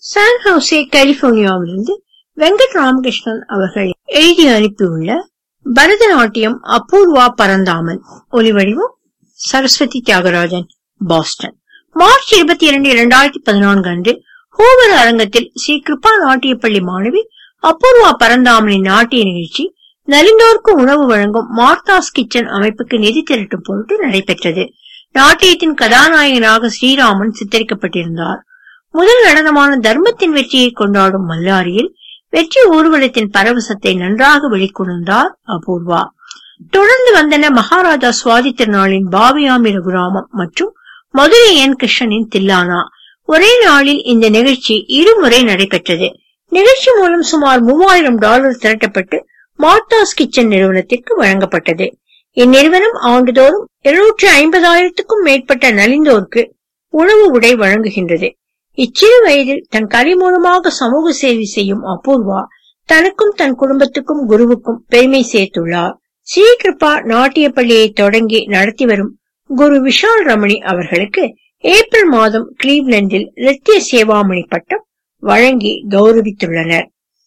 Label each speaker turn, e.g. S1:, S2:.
S1: San Jose கலிபோர்னியாவிலிருந்து வெங்கட் ராமகிருஷ்ணன் அவர்கள் எழுதி அனுப்பியுள்ள பரதநாட்டியம் அபூர்வா பரந்தாமன் ஒலிவடிவம் சரஸ்வதி தியாகராஜன் பாஸ்டன் மார்ச் இருபத்தி இரண்டு இரண்டாயிரத்தி பதினான்கு அன்று ஹூவர் அரங்கத்தில் ஸ்ரீ கிருபா நாட்டிய பள்ளி மாணவி அபூர்வா பரந்தாமனின் நாட்டிய நிகழ்ச்சி நலிந்தோர்க்கு உணவு வழங்கும் மார்த்தாஸ் கிச்சன் அமைப்புக்கு நிதி திரட்டும் பொருட்டு நடைபெற்றது நாட்டியத்தின் கதாநாயகனாக ஸ்ரீராமன் சித்தரிக்கப்பட்டிருந்தார் முதல் நடனமான தர்மத்தின் வெற்றியை கொண்டாடும் மல்லாரியில் வெற்றி ஊர்வலத்தின் பரவசத்தை நன்றாக வெளிக்கொணர்ந்தார் அபூர்வா தொடர்ந்து வந்தன மகாராஜா சுவாதி திருநாளின் பாவியாமி ரகுராமம் மற்றும் மதுரை என் கிருஷ்ணனின் தில்லானா ஒரே நாளில் இந்த நிகழ்ச்சி இருமுறை நடைபெற்றது நிகழ்ச்சி மூலம் சுமார் மூவாயிரம் டாலர் திரட்டப்பட்டு மார்த்தாஸ் கிச்சன் நிறுவனத்திற்கு வழங்கப்பட்டது இந்நிறுவனம் ஆண்டுதோறும் இருநூற்றி ஐம்பதாயிரத்துக்கும் மேற்பட்ட நலிந்தோருக்கு உணவு உடை வழங்குகின்றது இச்சிறு வயதில் தன் கலை மூலமாக சமூக சேவை செய்யும் அபூர்வா தனக்கும் தன் குடும்பத்துக்கும் குருவுக்கும் பெருமை சேர்த்துள்ளார் ஸ்ரீ கிருபா நாட்டிய பள்ளியை தொடங்கி நடத்தி வரும் குரு விஷால் ரமணி அவர்களுக்கு ஏப்ரல் மாதம் கிளீவ்லண்டில் நித்திய சேவாமணி பட்டம் வழங்கி கௌரவித்துள்ளனர்